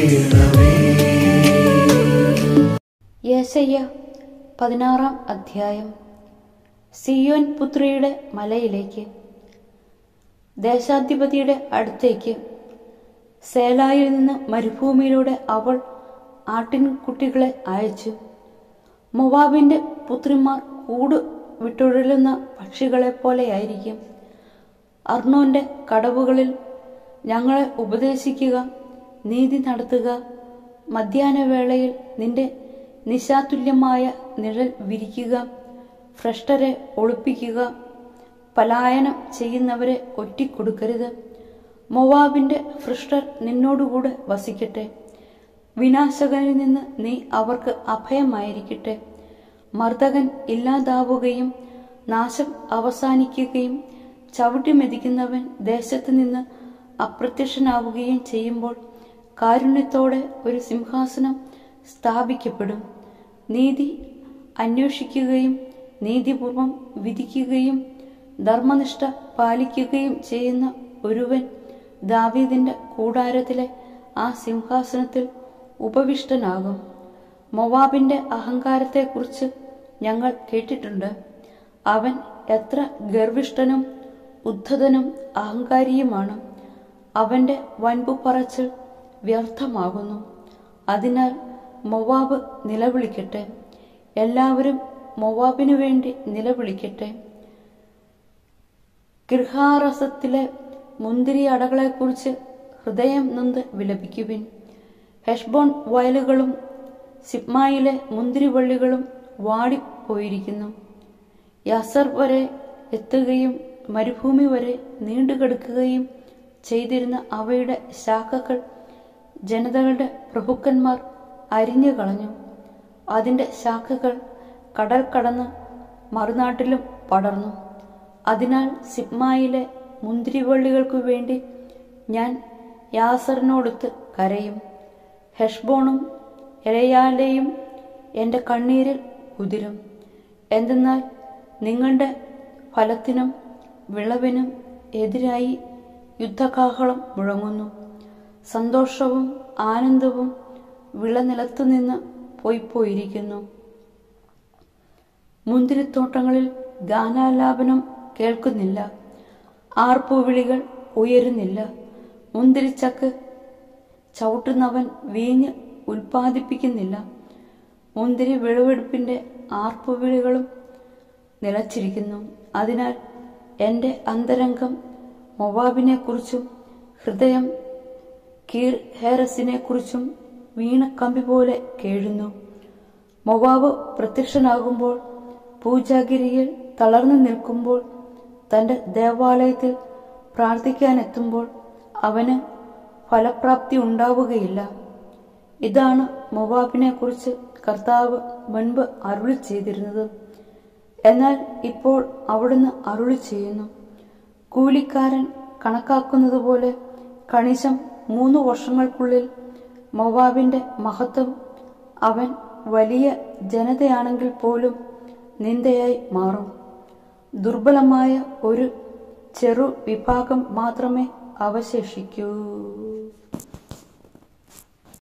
ചെയ്യണമേ യേശയ്യ പതിനാറാം അധ്യായം സിയോൻ പുത്രിയുടെ മലയിലേക്ക് ദേശാധിപതിയുടെ അടുത്തേക്ക് സേലായിൽ നിന്ന് മരുഭൂമിയിലൂടെ അവൾ ആട്ടിൻകുട്ടികളെ അയച്ചു മൊവാബിന്റെ പുത്രിമാർ കൂട് വിട്ടുഴലുന്ന പക്ഷികളെ പോലെയായിരിക്കും അർണോന്റെ കടവുകളിൽ ഞങ്ങളെ ഉപദേശിക്കുക നീതി നടത്തുക മധ്യാഹ്നവേളയിൽ നിന്റെ നിശാതുല്യമായ നിഴൽ വിരിക്കുക ഭ്രഷ്ടരെ ഒളിപ്പിക്കുക പലായനം ചെയ്യുന്നവരെ ഒറ്റിക്കൊടുക്കരുത് മൊവാബിന്റെ ഭ്രഷ്ടർ നിന്നോടുകൂടെ വസിക്കട്ടെ വിനാശകനിൽ നിന്ന് നീ അവർക്ക് അഭയമായിരിക്കട്ടെ മർദ്ദകൻ ഇല്ലാതാവുകയും നാശം അവസാനിക്കുകയും ചവിട്ടി മെതിക്കുന്നവൻ ദേശത്ത് നിന്ന് അപ്രത്യക്ഷനാവുകയും ചെയ്യുമ്പോൾ കാരുണ്യത്തോടെ ഒരു സിംഹാസനം സ്ഥാപിക്കപ്പെടും നീതി അന്വേഷിക്കുകയും നീതിപൂർവം വിധിക്കുകയും ധർമ്മനിഷ്ഠ പാലിക്കുകയും ചെയ്യുന്ന ഒരുവൻ ദാവീദിന്റെ കൂടാരത്തിലെ ആ സിംഹാസനത്തിൽ ഉപവിഷ്ടനാകും മൊവാബിന്റെ അഹങ്കാരത്തെക്കുറിച്ച് ഞങ്ങൾ കേട്ടിട്ടുണ്ട് അവൻ എത്ര ഗർവിഷ്ഠനും ഉദ്ധതനും അഹങ്കാരിയുമാണ് അവന്റെ വൻപു പറച്ചിൽ വ്യർത്ഥമാകുന്നു അതിനാൽ മൊവാബ് നിലവിളിക്കട്ടെ എല്ലാവരും മൊവാബിനു വേണ്ടി നിലവിളിക്കട്ടെ ഗൃഹാരസത്തിലെ മുന്തിരി അടകളെക്കുറിച്ച് ഹൃദയം നൊന്ത് വിലപിക്കുവിൻ ഹെഷ്ബോൺ വയലുകളും സിപ്മായിലെ മുന്തിരിവള്ളികളും വാടിപ്പോയിരിക്കുന്നു യാസർ വരെ എത്തുകയും മരുഭൂമി വരെ നീണ്ടുകിടക്കുകയും ചെയ്തിരുന്ന അവയുടെ ശാഖകൾ ജനതകളുടെ പ്രഭുക്കന്മാർ അരിഞ്ഞു കളഞ്ഞു അതിന്റെ ശാഖകൾ കടൽ കടന്ന് മറുനാട്ടിലും പടർന്നു അതിനാൽ സിപ്മായിലെ മുന്തിരിവള്ളികൾക്കു വേണ്ടി ഞാൻ യാസറിനോടൊത്ത് കരയും ഹെഷ്ബോണും എലയാലയും എൻ്റെ കണ്ണീരിൽ കുതിരും എന്തെന്നാൽ നിങ്ങളുടെ ഫലത്തിനും വിളവിനും എതിരായി യുദ്ധകാഹളം മുഴങ്ങുന്നു സന്തോഷവും ആനന്ദവും വിളനിലത്തു നിന്ന് പോയിപ്പോയിരിക്കുന്നു മുന്തിരിത്തോട്ടങ്ങളിൽ ഗാനാലാപനം കേൾക്കുന്നില്ല ആർപ്പുവിളികൾ ഉയരുന്നില്ല മുന്തിരിച്ചക്ക് ചവിട്ടുന്നവൻ വീഞ്ഞ് ഉൽപ്പാദിപ്പിക്കുന്നില്ല മുന്തിരി വിളവെടുപ്പിന്റെ ആർപ്പുവിളികളും നിലച്ചിരിക്കുന്നു അതിനാൽ എൻ്റെ അന്തരംഗം മൊവാബിനെ കുറിച്ചും ഹൃദയം കീർ ഹേറസിനെ കുറിച്ചും വീണക്കമ്പി പോലെ കേഴുന്നു മൊവാബ് പ്രത്യക്ഷനാകുമ്പോൾ പൂജാഗിരിയിൽ തളർന്നു നിൽക്കുമ്പോൾ തന്റെ ദേവാലയത്തിൽ പ്രാർത്ഥിക്കാനെത്തുമ്പോൾ അവന് ഫലപ്രാപ്തി ഉണ്ടാവുകയില്ല ഇതാണ് മൊവാബിനെ കുറിച്ച് കർത്താവ് മുൻപ് അരുളി ചെയ്തിരുന്നത് എന്നാൽ ഇപ്പോൾ അവിടുന്ന് അരുളി ചെയ്യുന്നു കൂലിക്കാരൻ കണക്കാക്കുന്നത് പോലെ കണിശം മൂന്ന് വർഷങ്ങൾക്കുള്ളിൽ മൊവാബിന്റെ മഹത്വം അവൻ വലിയ ജനതയാണെങ്കിൽ പോലും നിന്ദയായി മാറും ദുർബലമായ ഒരു ചെറു വിഭാഗം മാത്രമേ അവശേഷിക്കൂ